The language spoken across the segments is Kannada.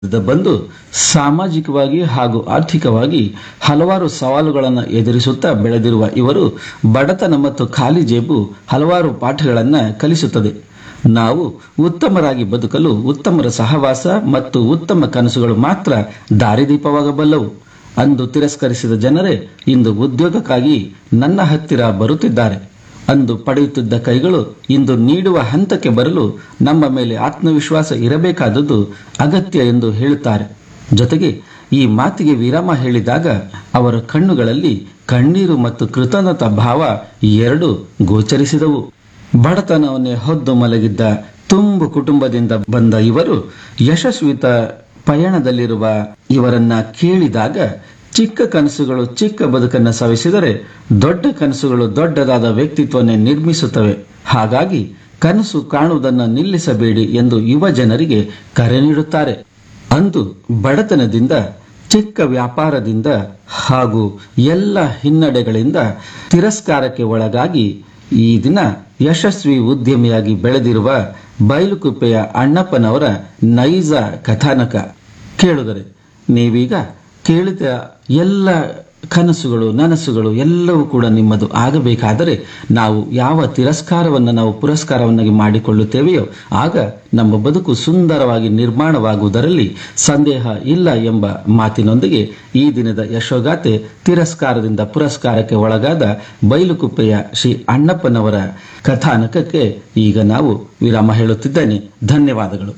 ಬಂದು ಸಾಮಾಜಿಕವಾಗಿ ಹಾಗೂ ಆರ್ಥಿಕವಾಗಿ ಹಲವಾರು ಸವಾಲುಗಳನ್ನು ಎದುರಿಸುತ್ತಾ ಬೆಳೆದಿರುವ ಇವರು ಬಡತನ ಮತ್ತು ಖಾಲಿ ಜೇಬು ಹಲವಾರು ಪಾಠಗಳನ್ನು ಕಲಿಸುತ್ತದೆ ನಾವು ಉತ್ತಮರಾಗಿ ಬದುಕಲು ಉತ್ತಮರ ಸಹವಾಸ ಮತ್ತು ಉತ್ತಮ ಕನಸುಗಳು ಮಾತ್ರ ದಾರಿದೀಪವಾಗಬಲ್ಲವು ಅಂದು ತಿರಸ್ಕರಿಸಿದ ಜನರೇ ಇಂದು ಉದ್ಯೋಗಕ್ಕಾಗಿ ನನ್ನ ಹತ್ತಿರ ಬರುತ್ತಿದ್ದಾರೆ ಅಂದು ಪಡೆಯುತ್ತಿದ್ದ ಕೈಗಳು ಇಂದು ನೀಡುವ ಹಂತಕ್ಕೆ ಬರಲು ನಮ್ಮ ಮೇಲೆ ಆತ್ಮವಿಶ್ವಾಸ ಇರಬೇಕಾದದ್ದು ಅಗತ್ಯ ಎಂದು ಹೇಳುತ್ತಾರೆ ಜೊತೆಗೆ ಈ ಮಾತಿಗೆ ವಿರಾಮ ಹೇಳಿದಾಗ ಅವರ ಕಣ್ಣುಗಳಲ್ಲಿ ಕಣ್ಣೀರು ಮತ್ತು ಕೃತಜ್ಞತಾ ಭಾವ ಎರಡು ಗೋಚರಿಸಿದವು ಬಡತನವನ್ನೇ ಹೊದ್ದು ಮಲಗಿದ್ದ ತುಂಬು ಕುಟುಂಬದಿಂದ ಬಂದ ಇವರು ಯಶಸ್ವಿತ ಪಯಣದಲ್ಲಿರುವ ಇವರನ್ನ ಕೇಳಿದಾಗ ಚಿಕ್ಕ ಕನಸುಗಳು ಚಿಕ್ಕ ಬದುಕನ್ನು ಸವಿಸಿದರೆ ದೊಡ್ಡ ಕನಸುಗಳು ದೊಡ್ಡದಾದ ವ್ಯಕ್ತಿತ್ವನ್ನೇ ನಿರ್ಮಿಸುತ್ತವೆ ಹಾಗಾಗಿ ಕನಸು ಕಾಣುವುದನ್ನು ನಿಲ್ಲಿಸಬೇಡಿ ಎಂದು ಯುವ ಜನರಿಗೆ ಕರೆ ನೀಡುತ್ತಾರೆ ಅಂದು ಬಡತನದಿಂದ ಚಿಕ್ಕ ವ್ಯಾಪಾರದಿಂದ ಹಾಗೂ ಎಲ್ಲ ಹಿನ್ನಡೆಗಳಿಂದ ತಿರಸ್ಕಾರಕ್ಕೆ ಒಳಗಾಗಿ ಈ ದಿನ ಯಶಸ್ವಿ ಉದ್ಯಮಿಯಾಗಿ ಬೆಳೆದಿರುವ ಬಯಲುಕುಪ್ಪೆಯ ಅಣ್ಣಪ್ಪನವರ ನೈಜ ಕಥಾನಕ ಕೇಳುದರೆ ನೀವೀಗ ಕೇಳಿದ ಎಲ್ಲ ಕನಸುಗಳು ನನಸುಗಳು ಎಲ್ಲವೂ ಕೂಡ ನಿಮ್ಮದು ಆಗಬೇಕಾದರೆ ನಾವು ಯಾವ ತಿರಸ್ಕಾರವನ್ನು ನಾವು ಪುರಸ್ಕಾರವನ್ನಾಗಿ ಮಾಡಿಕೊಳ್ಳುತ್ತೇವೆಯೋ ಆಗ ನಮ್ಮ ಬದುಕು ಸುಂದರವಾಗಿ ನಿರ್ಮಾಣವಾಗುವುದರಲ್ಲಿ ಸಂದೇಹ ಇಲ್ಲ ಎಂಬ ಮಾತಿನೊಂದಿಗೆ ಈ ದಿನದ ಯಶೋಗಾಥೆ ತಿರಸ್ಕಾರದಿಂದ ಪುರಸ್ಕಾರಕ್ಕೆ ಒಳಗಾದ ಬೈಲುಕುಪ್ಪೆಯ ಶ್ರೀ ಅಣ್ಣಪ್ಪನವರ ಕಥಾನಕಕ್ಕೆ ಈಗ ನಾವು ವಿರಾಮ ಹೇಳುತ್ತಿದ್ದೇನೆ ಧನ್ಯವಾದಗಳು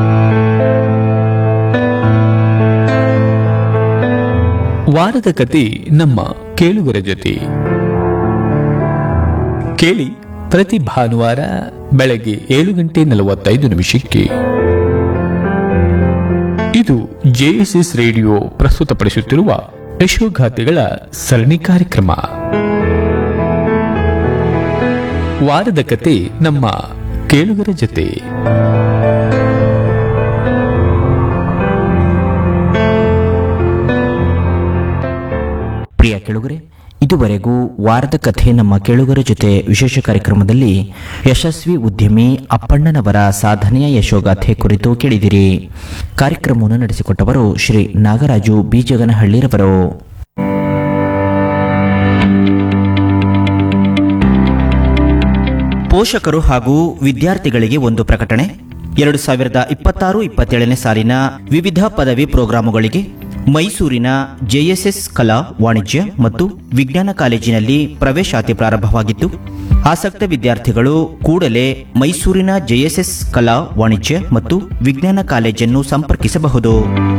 ವಾರದ ಕತೆ ನಮ್ಮ ಕೇಳುಗರ ಜೊತೆ ಕೇಳಿ ಪ್ರತಿ ಭಾನುವಾರ ಬೆಳಗ್ಗೆ ಏಳು ಗಂಟೆ ನಲವತ್ತೈದು ನಿಮಿಷಕ್ಕೆ ಇದು ಜೆಎಸ್ಎಸ್ ರೇಡಿಯೋ ಪ್ರಸ್ತುತಪಡಿಸುತ್ತಿರುವ ಯಶೋಗಾಥೆಗಳ ಸರಣಿ ಕಾರ್ಯಕ್ರಮ ವಾರದ ಕತೆ ನಮ್ಮ ಕೇಳುಗರ ಜೊತೆ ಪ್ರಿಯ ಕೆಳುಗರೆ ಇದುವರೆಗೂ ವಾರದ ಕಥೆ ನಮ್ಮ ಕೇಳುಗರ ಜೊತೆ ವಿಶೇಷ ಕಾರ್ಯಕ್ರಮದಲ್ಲಿ ಯಶಸ್ವಿ ಉದ್ಯಮಿ ಅಪ್ಪಣ್ಣನವರ ಸಾಧನೆಯ ಯಶೋಗಾಥೆ ಕುರಿತು ಕೇಳಿದಿರಿ ಕಾರ್ಯಕ್ರಮವನ್ನು ನಡೆಸಿಕೊಟ್ಟವರು ಶ್ರೀ ನಾಗರಾಜು ಬೀಜಗನಹಳ್ಳಿರವರು ಪೋಷಕರು ಹಾಗೂ ವಿದ್ಯಾರ್ಥಿಗಳಿಗೆ ಒಂದು ಪ್ರಕಟಣೆ ಎರಡು ಸಾವಿರದ ಇಪ್ಪತ್ತಾರು ಇಪ್ಪತ್ತೇಳನೇ ಸಾಲಿನ ವಿವಿಧ ಪದವಿ ಪ್ರೋಗ್ರಾಮುಗಳಿಗೆ ಮೈಸೂರಿನ ಜೆಎಸ್ಎಸ್ ಕಲಾ ವಾಣಿಜ್ಯ ಮತ್ತು ವಿಜ್ಞಾನ ಕಾಲೇಜಿನಲ್ಲಿ ಪ್ರವೇಶಾತಿ ಪ್ರಾರಂಭವಾಗಿದ್ದು ಆಸಕ್ತ ವಿದ್ಯಾರ್ಥಿಗಳು ಕೂಡಲೇ ಮೈಸೂರಿನ ಜೆಎಸ್ಎಸ್ ಕಲಾ ವಾಣಿಜ್ಯ ಮತ್ತು ವಿಜ್ಞಾನ ಕಾಲೇಜನ್ನು ಸಂಪರ್ಕಿಸಬಹುದು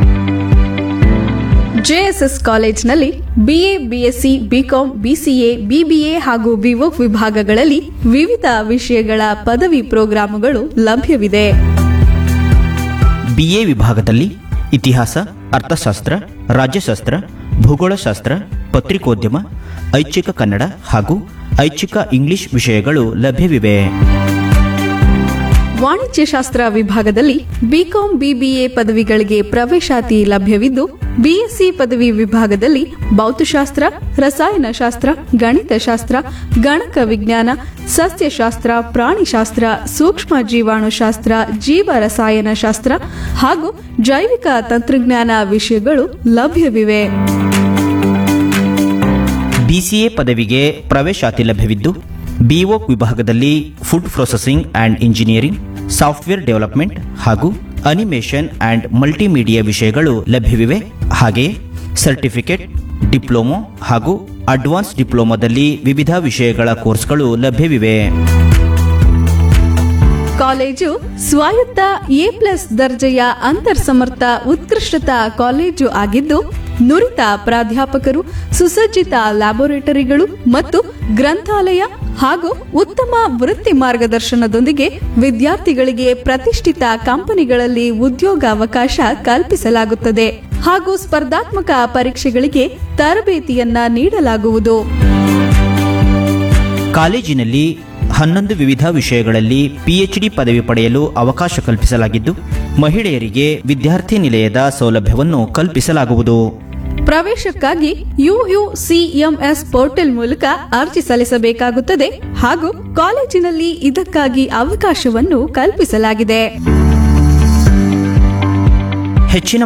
ಜೆಎಸ್ಎಸ್ ಕಾಲೇಜ್ನಲ್ಲಿ BA BSc BCom BCA BBA ಹಾಗೂ ಬಿವೋಕ್ ವಿಭಾಗಗಳಲ್ಲಿ ವಿವಿಧ ವಿಷಯಗಳ ಪದವಿ ಪ್ರೋಗ್ರಾಮುಗಳು ಲಭ್ಯವಿದೆ ಬಿಎ ವಿಭಾಗದಲ್ಲಿ ಇತಿಹಾಸ ಅರ್ಥಶಾಸ್ತ್ರ ರಾಜ್ಯಶಾಸ್ತ್ರ ಭೂಗೋಳಶಾಸ್ತ್ರ ಪತ್ರಿಕೋದ್ಯಮ ಐಚ್ಛಿಕ ಕನ್ನಡ ಹಾಗೂ ಐಚ್ಛಿಕ ಇಂಗ್ಲಿಷ್ ವಿಷಯಗಳು ಲಭ್ಯವಿವೆ ವಾಣಿಜ್ಯಶಾಸ್ತ್ರ ವಿಭಾಗದಲ್ಲಿ ಬಿಕಾಂ ಬಿಬಿಎ ಪದವಿಗಳಿಗೆ ಪ್ರವೇಶಾತಿ ಲಭ್ಯವಿದ್ದು ಬಿಎಸ್ಸಿ ಪದವಿ ವಿಭಾಗದಲ್ಲಿ ಭೌತಶಾಸ್ತ್ರ ರಸಾಯನಶಾಸ್ತ್ರ ಗಣಿತಶಾಸ್ತ್ರ ಗಣಕ ವಿಜ್ಞಾನ ಸಸ್ಯಶಾಸ್ತ್ರ ಪ್ರಾಣಿಶಾಸ್ತ್ರ ಸೂಕ್ಷ್ಮ ಜೀವಾಣುಶಾಸ್ತ್ರ ಜೀವ ರಸಾಯನಶಾಸ್ತ್ರ ಹಾಗೂ ಜೈವಿಕ ತಂತ್ರಜ್ಞಾನ ವಿಷಯಗಳು ಲಭ್ಯವಿವೆ ಬಿಸಿಎ ಪದವಿಗೆ ಪ್ರವೇಶಾತಿ ಲಭ್ಯವಿದ್ದು ಬಿಒಕ್ ವಿಭಾಗದಲ್ಲಿ food processing and engineering software development ಹಾಗೂ ಅನಿಮೇಷನ್ ಆ್ಯಂಡ್ ಮಲ್ಟಿಮೀಡಿಯಾ ವಿಷಯಗಳು ಲಭ್ಯವಿವೆ ಹಾಗೆಯೇ ಸರ್ಟಿಫಿಕೇಟ್ ಡಿಪ್ಲೊಮೊ ಹಾಗೂ ಅಡ್ವಾನ್ಸ್ ಡಿಪ್ಲೊಮಾದಲ್ಲಿ ವಿವಿಧ ವಿಷಯಗಳ ಕೋರ್ಸ್ಗಳು ಲಭ್ಯವಿವೆ ಕಾಲೇಜು ಸ್ವಾಯತ್ತ ಎ ಪ್ಲಸ್ ದರ್ಜೆಯ ಅಂತರ್ಸಮರ್ಥ ಉತ್ಕೃಷ್ಟತಾ ಕಾಲೇಜು ಆಗಿದ್ದು ನುರಿತ ಪ್ರಾಧ್ಯಾಪಕರು ಸುಸಜ್ಜಿತ ಲ್ಯಾಬೊರೇಟರಿಗಳು ಮತ್ತು ಗ್ರಂಥಾಲಯ ಹಾಗೂ ಉತ್ತಮ ವೃತ್ತಿ ಮಾರ್ಗದರ್ಶನದೊಂದಿಗೆ ವಿದ್ಯಾರ್ಥಿಗಳಿಗೆ ಪ್ರತಿಷ್ಠಿತ ಕಂಪನಿಗಳಲ್ಲಿ ಉದ್ಯೋಗಾವಕಾಶ ಕಲ್ಪಿಸಲಾಗುತ್ತದೆ ಹಾಗೂ ಸ್ಪರ್ಧಾತ್ಮಕ ಪರೀಕ್ಷೆಗಳಿಗೆ ತರಬೇತಿಯನ್ನ ನೀಡಲಾಗುವುದು ಕಾಲೇಜಿನಲ್ಲಿ ಹನ್ನೊಂದು ವಿವಿಧ ವಿಷಯಗಳಲ್ಲಿ ಪಿಎಚ್ಡಿ ಪದವಿ ಪಡೆಯಲು ಅವಕಾಶ ಕಲ್ಪಿಸಲಾಗಿದ್ದು ಮಹಿಳೆಯರಿಗೆ ವಿದ್ಯಾರ್ಥಿ ನಿಲಯದ ಸೌಲಭ್ಯವನ್ನು ಕಲ್ಪಿಸಲಾಗುವುದು ಪ್ರವೇಶಕ್ಕಾಗಿ ಯುಯುಸಿಎಂಎಸ್ ಪೋರ್ಟಲ್ ಮೂಲಕ ಅರ್ಜಿ ಸಲ್ಲಿಸಬೇಕಾಗುತ್ತದೆ ಹಾಗೂ ಕಾಲೇಜಿನಲ್ಲಿ ಇದಕ್ಕಾಗಿ ಅವಕಾಶವನ್ನು ಕಲ್ಪಿಸಲಾಗಿದೆ ಹೆಚ್ಚಿನ